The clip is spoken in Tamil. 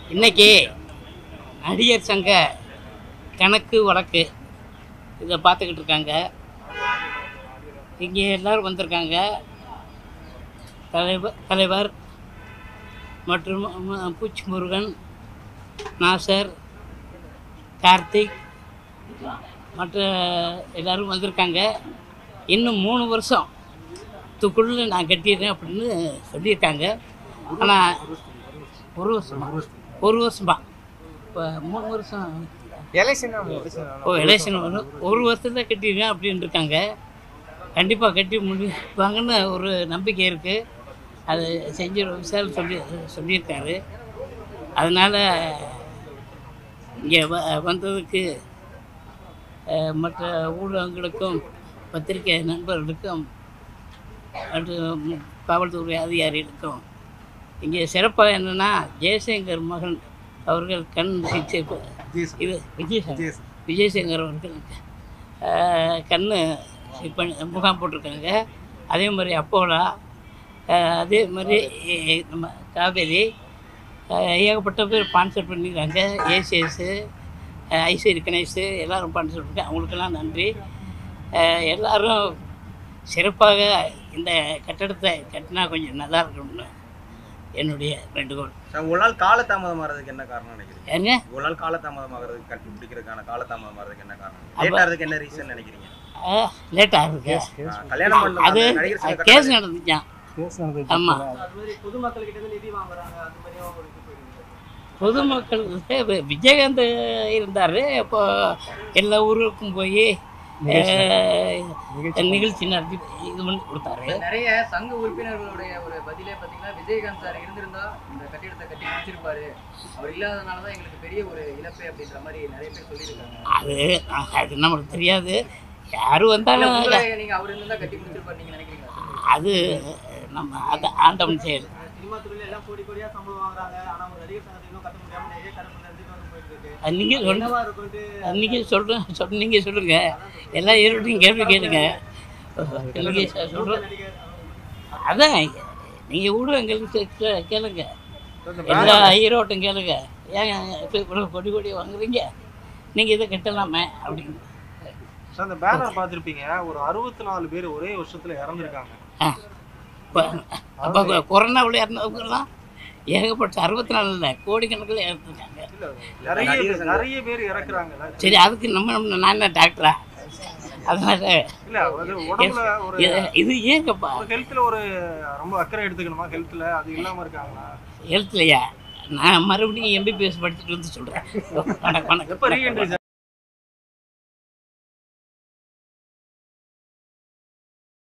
இன்னைக்கு நடிகர் சங்க கணக்கு வழக்கு இதை பார்த்துக்கிட்டு இருக்காங்க இங்கே எல்லோரும் வந்திருக்காங்க தலைவர் தலைவர் மற்றும் ம- பூச்சி முருகன் நாசர் கார்த்திக் மற்ற எல்லாரும் வந்திருக்காங்க இன்னும் மூணு வருஷம் துக்குள்ள நான் கட்டிடுறேன் அப்படின்னு சொல்லியிருக்காங்க ஆனால் ஒரு வருஷமா ஒரு வருஷமா இப்போ மூணு வருஷம் ஓ எலெக்ஷன் வரும் ஒரு வருஷத்தில் கட்டிடுவேன் அப்படின்னு இருக்காங்க கண்டிப்பாக கட்டி முடிப்பாங்கன்னு ஒரு நம்பிக்கை இருக்குது அது செஞ்சு விசால் சொல்லி சொல்லியிருக்காரு அதனால் இங்கே வ வந்ததுக்கு அஹ், மற்ற ஊடகங்களுக்கும் பத்திரிகை நண்பர்களுக்கும் மற்றும் காவல்துறை அதிகாரிகளுக்கும் இங்கே சிறப்பாக என்னென்னா ஜெயசங்கர் மகன் அவர்கள் கண் சிகிச்சை ப- இது விஜயசங்கர் விஜயசங்கர் அவர்கள் அஹ், கண் இது பண்ணி முகாம் போட்டிருக்காங்க அதே மாதிரி அப்போலா அஹ், அதே மாதிரி எ- நம்ம காவேரி அஹ், ஏகப்பட்ட பேர் ஸ்பான்சர் பண்ணியிருக்காங்க ஏசிஎஸ்ஸு ஐஸ்வரி கணேஷ் எல்லாரும் ஸ்பான்சர் பண்ணிருக்காங்க அவங்களுக்கெல்லாம் நன்றி அஹ், எல்லாரும் சிறப்பாக இந்த கட்டடத்தை கட்டினா கொஞ்சம் நல்லா இருக்கணும்னு என்னுடைய வேண்டுகோள் சார் ஒரு நாள் காலதாமதம் ஆகிறதுக்கு என்ன காரணம் நினைக்கிறீங்க ஏங்க ஒரு நாள் காலதாமதம் ஆகிறதுக்கு கட்டி பிடிக்கிறதுக்கான காலதாமதம் ஆகிறதுக்கு என்ன காரணம் அப்ப- லேட் ஆகிறதுக்கு என்ன ரீசன் நினைக்கிறீங்க லேட்டாக இருக்கு ஆ, கல்யாணம் பண்ண அது அந்த நடிகர் சங்க கேஸ் கட்டணம் நடந்துச்சான் ஆமாம் பொதுமக்கள் வி- விஜயகாந்த் இருந்தார் இப்போ எல்லா ஊருக்கும் போய் நிகழ்ச்சி நடத்தி இது பண்ணி கொடுத்தாரு நிறைய சங்க உறுப்பினர்களுடைய ஒரு பதிலே பாத்தீங்கன்னா விஜயகாந்த் சார் இருந்திருந்தா இந்த கட்டிடத்தை கட்டி முடிச்சிருப்பாரு அவர் இல்லாதனால தான் எங்களுக்கு பெரிய ஒரு இழப்பு அப்படின்ற மாதிரி நிறைய பேர் சொல்லியிருக்காங்க அது அது நமக்கு தெரியாது யார் வந்தாலும் உங்களை நீங்க அவர் இருந்தா கட்டி முடிச்சிருப்பாரு நீங்க நினைக்கிறீங்களா அது நம்ம அது ஆண்டவன் செயல் சினிமா துறையில எல்லாம் கோடி கோடியா சம்பளம் வாங்குறாங்க ஆனா ஒரு நடிகர் சங்கத்தை இன்னும் கட்ட முடியாம நிறைய தரப்புல இருந்து வந்து போயிட்டு இருக்கு அது நீங்கள் சொன்ன என்னவா இருக்கும்ட்டு அது நீங்கள் சொல்ற சொல் நீங்கள் சொல்லுங்கள் எல்லாம் ஈரோட்டையும் கேள்வி கேளுங்க நீங்கள் சொல்கிற நடிகர் அதான் நீங்கள் ஊடகங்களுக்கு கே- கேளுங்க எல்லா ஈரோட்டும் கேளுங்க ஏன் இப்போ இவ்வளோ கொடி கொடி வாங்குறீங்க நீங்கள் இதை கட்டலாமே அப்படின்னு சார் அந்த பேனர் பார்த்துருப்பீங்க ஒரு அறுபத்தி நாலு பேர் ஒரே வருஷத்துல இறந்துருக்காங்க ஆ இப்போ அப்போ கொரோனாவில் இறந்தவங்கலாம் ஏகப்பட்ட அறுபத்தி நாலு இல்லை கோடிக்கணக்கில் இறந்துருக்காங்க நிறைய நடிகர் பேர் சங்கம். நிறைய பேர் இறக்குறாங்கல்ல சரி அதுக்கு நம்ம நம்ம நான் என்ன டாக்டரா அதனால் இல்ல அது உடம்புல ஒரு இது ஏங்கப்பா ஒரு ஹெல்த்ல ஒரு ரொம்ப அக்கறை எடுத்துக்கணுமா ஹெல்த்ல அது இல்லாம இருக்காங்களா எழுத்துலையா நான் மறுபடியும் எம்பிபிஎஸ் படிச்சுட்டு வந்து சொல்கிறேன் வணக்கம் வணக்கம் எப்ப ரீஎன்ட்ரி சார்